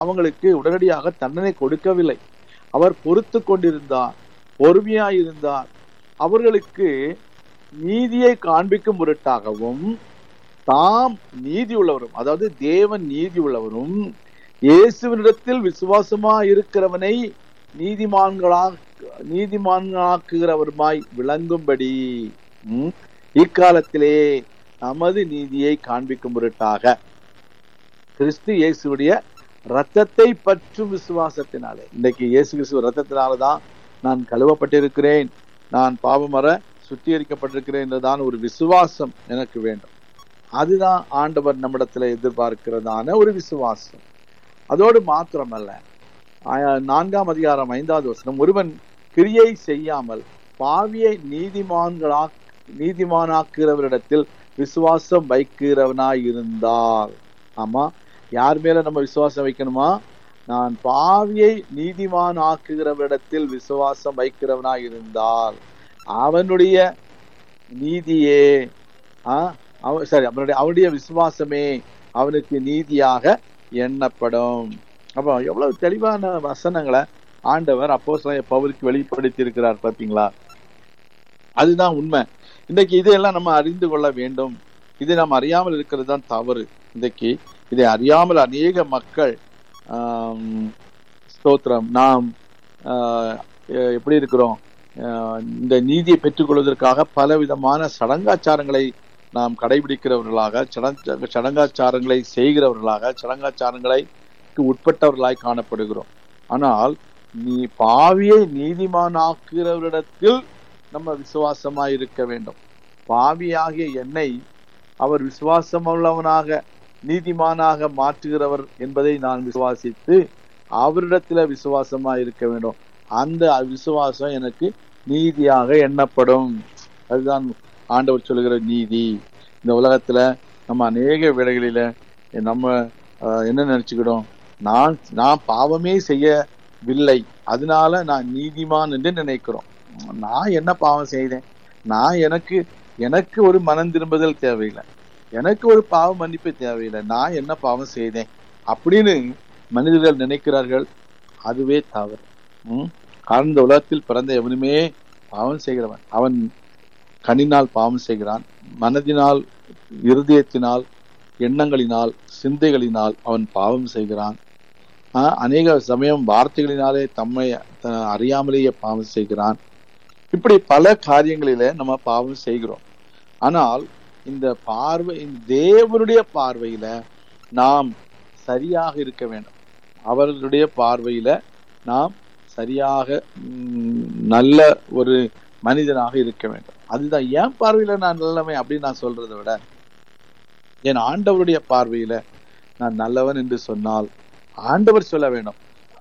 அவங்களுக்கு உடனடியாக தண்டனை கொடுக்கவில்லை அவர் பொறுத்து கொண்டிருந்தார் பொறுமையாயிருந்தார் அவர்களுக்கு நீதியை காண்பிக்கும் பொருட்டாகவும் தாம் நீதி உள்ளவரும் அதாவது தேவன் நீதி உள்ளவரும் இயேசுவினிடத்தில் விசுவாசமா இருக்கிறவனை நீதிமான்களா நீதிமான்களாக்குகிறவருமாய் விளங்கும்படி ம், இக்காலத்திலே நமது நீதியை காண்பிக்கும் பொருட்டாக கிறிஸ்து இயேசுடைய ரத்தத்தை பற்றும் விசுவாசத்தினாலே இன்னைக்கு இயேசு கிறிஸ்துவ ரத்தத்தினாலதான் நான் கழுவப்பட்டிருக்கிறேன் நான் பாவமர சுத்திகரிக்கப்பட்டிருக்கிறேன் என்றுதான் ஒரு விசுவாசம் எனக்கு வேண்டும் அதுதான் ஆண்டவர் நம்மிடத்துல எதிர்பார்க்கிறதான ஒரு விசுவாசம் அதோடு மாத்திரமல்ல ஆ- நான்காம் அதிகாரம் ஐந்தாவது வசனம் ஒருவன் கிரியை செய்யாமல் பாவியை நீதிமான்களா நீதிமானாக்குகிறவரிடத்தில் விசுவாசம் வைக்கிறவனாய் இருந்தால் ஆமா யார் மேல நம்ம விசுவாசம் வைக்கணுமா நான் பாவியை நீதிமான் ஆக்குகிறவரிடத்தில் விசுவாசம் வைக்கிறவனாய் இருந்தால் அவனுடைய நீதியே ஆ, அவ சரி அவனுடைய அவனுடைய விசுவாசமே அவனுக்கு நீதியாக எண்ணப்படும் அப்போ எவ்வளவு தெளிவான வசனங்களை ஆண்டவர் அப்போ பவுலுக்கு வெளிப்படுத்தி இருக்கிறார் பாத்தீங்களா அதுதான் உண்மை இன்றைக்கு இதையெல்லாம் நம்ம அறிந்து கொள்ள வேண்டும் இதை நாம் அறியாமல் இருக்கிறது தான் தவறு இன்றைக்கு இதை அறியாமல் அநேக மக்கள் ஆம், ஸ்தோத்திரம் நாம் ஆஹ், எ- எப்படி இருக்கிறோம் ஆஹ், இந்த நீதியை பெற்றுக்கொள்வதற்காக பல விதமான சடங்காச்சாரங்களை நாம் கடைபிடிக்கிறவர்களாக சடங்க சடங்காச்சாரங்களை செய்கிறவர்களாக சடங்காச்சாரங்களை உட்பட்டவர்களாய் காணப்படுகிறோம் ஆனால் நீ பாவியை நீதிமானாக்குகிறவரிடத்தில் நம்ம விசுவாசமாய் இருக்க வேண்டும் பாவியாகிய என்னை அவர் விசுவாசமுள்ளவனாக நீதிமானாக மாற்றுகிறவர் என்பதை நான் விசுவாசித்து அவரிடத்துல விசுவாசமா இருக்க வேண்டும் அந்த விசுவாசம் எனக்கு நீதியாக எண்ணப்படும் அதுதான் ஆண்டவர் சொல்லுகிற நீதி இந்த உலகத்துல நம்ம அநேக வேளைகளில நம்ம ஆஹ், என்ன நினைச்சுக்கிடும் நான் நான் பாவமே செய்யவில்லை அதனால நான் நீதிமான் என்று நினைக்கிறோம் நான் என்ன பாவம் செய்தேன் நான் எனக்கு எனக்கு ஒரு மனம் திரும்புதல் தேவையில்லை எனக்கு ஒரு பாவ மன்னிப்பு தேவையில்லை நான் என்ன பாவம் செய்தேன் அப்படின்னு மனிதர்கள் நினைக்கிறார்கள் அதுவே தவறு ம்? காரணம் இந்த உலகத்தில் பிறந்த எவனுமே பாவம் செய்கிறவன் அவன் கண்ணினால் பாவம் செய்கிறான் மனதினால் இருதயத்தினால் எண்ணங்களினால் சிந்தைகளினால் அவன் பாவம் செய்கிறான் ஆஹ், அநேக சமயம் வார்த்தைகளினாலே தம்மை த- அறியாமலேயே பாவம் செய்கிறான் இப்படி பல காரியங்களில நம்ம பாவம் செய்கிறோம் ஆனால் இந்த பார்வை இந்த தேவனுடைய பார்வையில நாம் சரியாக இருக்க வேண்டும் அவர்களுடைய பார்வையில நாம் சரியாக ம், நல்ல ஒரு மனிதனாக இருக்க வேண்டும் அதுதான் என் பார்வையில நான் நல்லவன் அப்படின்னு நான் சொல்றதை விட என் ஆண்டவருடைய பார்வையில நான் நல்லவன் என்று சொன்னால் ஆண்டவர் சொல்ல வேண்டும்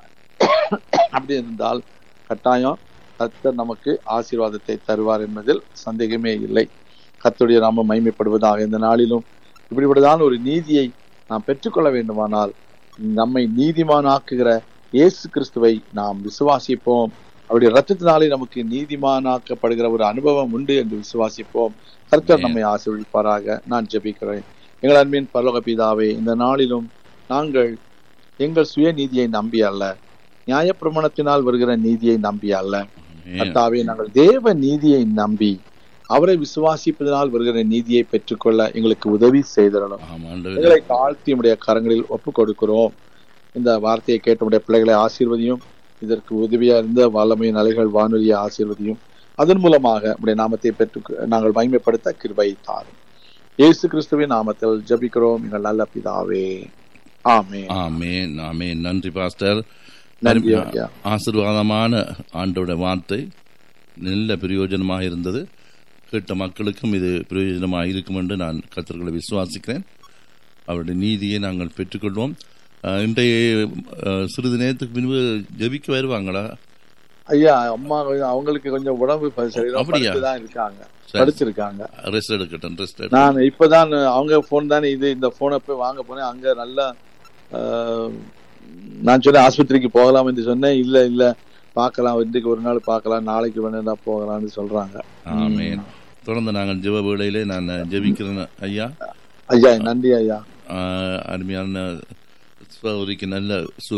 அப்படி இருந்தால் கட்டாயம் கர்த்தர் நமக்கு ஆசீர்வாதத்தை தருவார் என்பதில் சந்தேகமே இல்லை கர்த்தருடைய நாம மைமைப்படுவதாக இந்த நாளிலும் இப்படிப்பட்டதான ஒரு நீதியை நாம் பெற்றுக்கொள்ள வேண்டுமானால் நம்மை நீதிமானாக்குகிற இயேசு கிறிஸ்துவை நாம் விசுவாசிப்போம் அவருடைய ரத்தத்தினாலே நமக்கு நீதிமானாக்கப்படுகிற ஒரு அனுபவம் உண்டு என்று விசுவாசிப்போம் கர்த்தர் நம்மை ஆசீர்வதிப்பாராக நான் ஜெபிக்கிறேன் எங்கள் அன்பின் பரலோக பிதாவே இந்த நாளிலும் நாங்கள் எங்கள் சுய நீதியை நம்பி அல்ல நியாயப்பிரமாணத்தினால் வருகிற நீதியை நம்பி அல்ல கர்த்தாவே நாங்கள் தேவ நீதியை நம்பி அவரை விசுவாசிப்பதனால் வருகிற நீதியை பெற்றுக்கொள்ள எங்களுக்கு உதவி செய்திடணும் எங்களை தாழ்த்தி உடைய கரங்களில் ஒப்பு கொடுக்கிறோம் இந்த வார்த்தையை கேட்ட உடைய பிள்ளைகளை ஆசீர்வதியும் இதற்கு உதவியா இருந்த வல்லமை நலைகள் வானொலியை ஆசீர்வதியும் அதன் மூலமாக உடைய நாமத்தை பெற்று நாங்கள் மகிமைப்படுத்த கிருபை தாரும் இயேசு கிறிஸ்துவின் நாமத்தில் ஜபிக்கிறோம் எங்கள் நல்ல பிதாவே ஆமே ஆமேன் ஆமேன் நன்றி பாஸ்டர் நன்றி ஐயா ஆசீர்வாதமான ஆண்டோட வார்த்தை நல்ல பிரயோஜனமாக இருந்தது கேட்ட மக்களுக்கும் இது பிரயோஜனமாக இருக்கும் என்று நான் கத்தர்களை விசுவாசிக்கிறேன் அவருடைய நீதியை நாங்கள் பெற்றுக்கொள்வோம் அஹ், இன்றைய அஹ், சிறிது நேரத்துக்கு முன்பு ஜெபிக்க வருவாங்களா ஐயா அம்மா கொஞ்சம் அவங்களுக்கு கொஞ்சம் உடம்பு ப- சரியில்லை அப்படியா? தான் இருக்காங்க சரி. படிச்சிருக்காங்க ரெஸ்ட் எடுக்கட்டும் ரெஸ்ட் நான் இப்பதான் அவங்க போன் தானே இது இந்த போனை போய் வாங்க போனேன் அங்க நல்லா ஆஹ், நான் சொன்னேன் ஆஸ்பத்திரிக்கு போகலாம் என்று சொன்னேன் இல்ல இல்ல பார்க்கலாம் இன்றைக்கு ஒரு நாள் பார்க்கலாம் நாளைக்கு வேணா போகலாம்னு சொல்றாங்க ஆமேன் தொடர்ந்து நாங்கள் ஜெப வேளையிலே நான் ஜெபிக்கிறேன் ஐயா ஐயா நன்றி ஐயா ஆஹ், அருமையான சகோதரிக்கு நல்ல சு